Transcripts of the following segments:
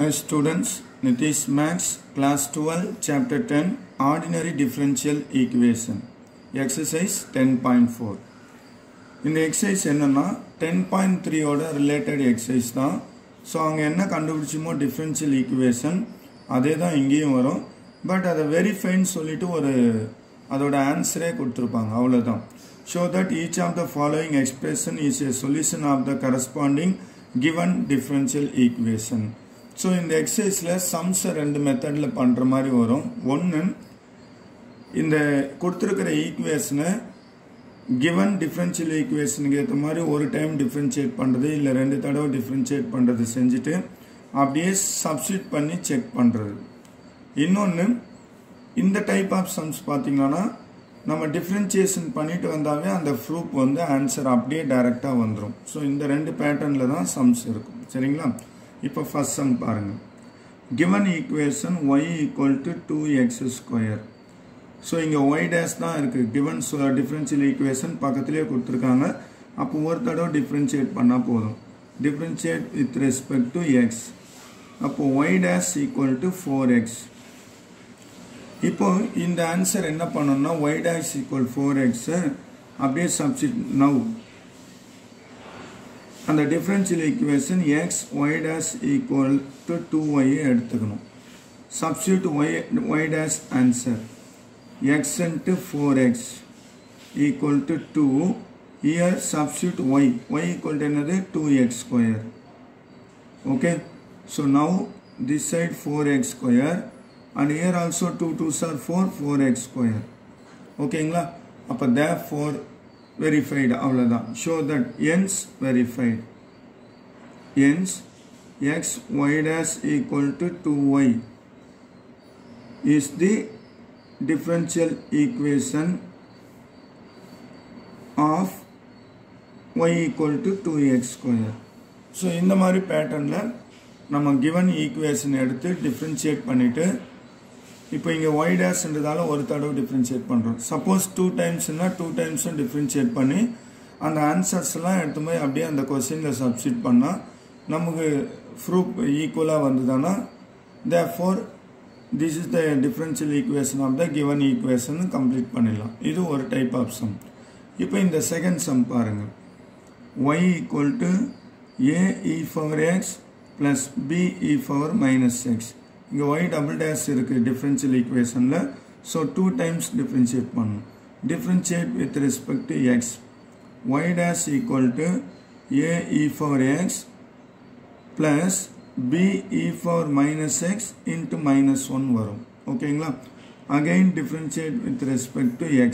Hi students, Nitish Max, class 12, chapter 10, ordinary differential equation, exercise 10.4. இந்த exercise என்னன்னா ten point த்ரீயோட related exercise தான் so அங்கே என்ன கண்டுபிடிச்சோமோ டிஃப்ரென்ஷியல் ஈக்குவேஷன் அதே தான் இங்கேயும் வரும் பட் அதை வெரிஃபைன்னு சொல்லிட்டு ஒரு அதோட ஆன்சரே கொடுத்துருப்பாங்க அவ்வளோதான் show that each of the following expression is a solution of the corresponding given differential equation so இந்த எக்ஸசைஸில் சம்ஸை ரெண்டு மெத்தடில் பண்ணுற மாதிரி வரும் ஒன்று இந்த கொடுத்துருக்கிற ஈக்குவேஷனை கிவன் டிஃப்ரென்ஷியல் ஈக்குவேஷனுக்கு ஏற்ற மாதிரி ஒரு டைம் டிஃப்ரென்ஷியேட் பண்ணுறது இல்லை ரெண்டு தடவை டிஃப்ரென்ஷியேட் பண்ணுறது செஞ்சுட்டு அப்படியே சப்ஸ்டியூட் பண்ணி செக் பண்ணுறது இன்னொன்று இந்த டைப் ஆஃப் சம்ஸ் பார்த்தீங்கன்னா நம்ம டிஃப்ரென்சியேஷன் பண்ணிட்டு வந்தாவே அந்த ப்ரூஃப் வந்து ஆன்சர் அப்படியே டைரெக்டாக வந்துடும் ஸோ இந்த ரெண்டு பேட்டர்னில் தான் சம்ஸ் இருக்கும் சரிங்களா இப்போ ஃபர்ஸ்ட் சம் பாருங்கள் given equation y equal to two x square so இங்கே ஒய் டேஸ் தான் இருக்குது கிவன் டிஃப்ரென்ஷியல் ஈக்குவேஷன் பக்கத்துலேயே கொடுத்துருக்காங்க அப்போ ஒரு தடவை டிஃப்ரென்ஷியேட் பண்ணால் போதும் differentiate with respect to x அப்போ y dash equal to four x இப்போ இந்த ஆன்சர் என்ன பண்ணணும்னா y dash equal four x அப்படியே சப்ஸ்டிட் நவ் அந்த differential equation x y dash equal to two y எடுத்துக்கணும் substitute y y dash answer x into 4x equal to 2 here substitute y y equal to another 2x square okay so now this side 4x square and here also 2 2s are 4 4x square ஓகேங்களா அப்போ therefore verified அவ்வளோதான் show that ends verified ends x y dash equal to 2y is the differential equation of y equal to 2x square so இந்த மாதிரி பேட்டர்னில் நம்ம given equation எடுத்து differentiate பண்ணிவிட்டு இப்போ இங்கே ஒய் டேஷ்ன்றதால ஒரு தடவை டிஃப்ரென்ஷியேட் பண்ணுறோம் சப்போஸ் டூ டைம்ஸ்னா டூ டைம்ஸும் டிஃப்ரென்ஷியேட் பண்ணி அந்த ஆன்சர்ஸ்லாம் எடுத்து போய் அப்படியே அந்த கொஸ்டினில் சப்ஸ்டிட் பண்ணால் நமக்கு ப்ரூஃப் ஈக்குவலாக வந்ததுன்னா therefore this is the differential equation of the given equation complete பண்ணிடலாம் இது ஒரு டைப் ஆஃப் சம் இப்போ இந்த செகண்ட் சம் பாருங்கள் y equal to a e power x plus b e power minus x இங்கே y double dash இருக்குது differential ஈக்குவேஷனில் so two times differentiate பண்ணணும் differentiate with respect to x y dash equal to a e power x plus b e power minus x into minus 1 வரும் ஓகேங்களா again differentiate with respect to x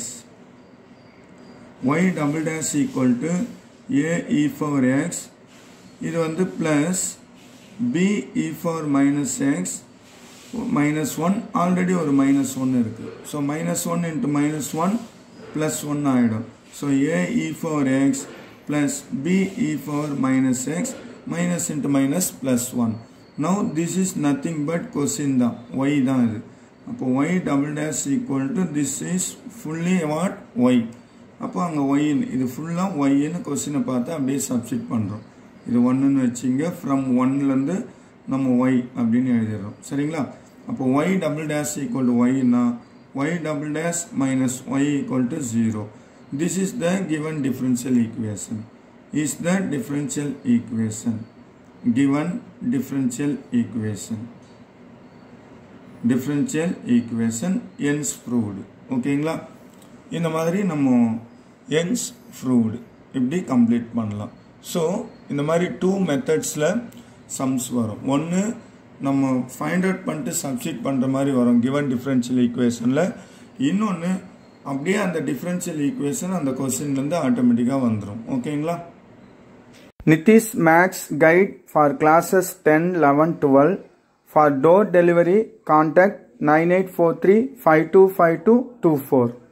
y double dash equal to a e power x இது வந்து plus b e power minus x minus 1 already ஒரு minus 1 இருக்கு so minus 1 into minus 1 plus 1 ஆயிடும் so a e power x plus b e power minus x minus into minus plus 1 now this is nothing but cosine தான் y தான் இது அப்போ y double dash equal to this is fully what y அப்போ அங்கே y இது ஃபுல்லாக ஒய்ன்னு கொஸ்டினை பார்த்து அப்படியே சப்ஸ்டிட் பண்ணுறோம் இது ஒன்றுன்னு வச்சிங்க ஃப்ரம் ஒன்லேருந்து நம்ம ஒய் அப்படின்னு எழுதிடுறோம் சரிங்களா அப்போ y double dash equal to ஒய்னா y double dash minus y equal to zero this is the given differential equation is the differential equation given differential equation differential equation ends proved ஓகேங்களா இந்த மாதிரி நம்ம ends proved இப்படி complete பண்ணலாம் so இந்த மாதிரி two மெத்தட்ஸில் sums வரும் ஒன்று நம்ம ஃபைண்ட் அவுட் பண்ணிட்டு சப்ஸ்டிட் பண்ணுற மாதிரி வரும் கிவன் டிஃப்ரென்ஷியல் ஈக்குவேஷனில் இன்னொன்று அப்படியே அந்த டிஃப்ரென்ஷியல் ஈக்குவேஷன் அந்த கொஸ்டின்லேருந்து ஆட்டோமேட்டிக்காக வந்துடும் ஓகேங்களா Nitish Max Guide for classes 10, 11, 12. For door delivery, contact 9843 525224.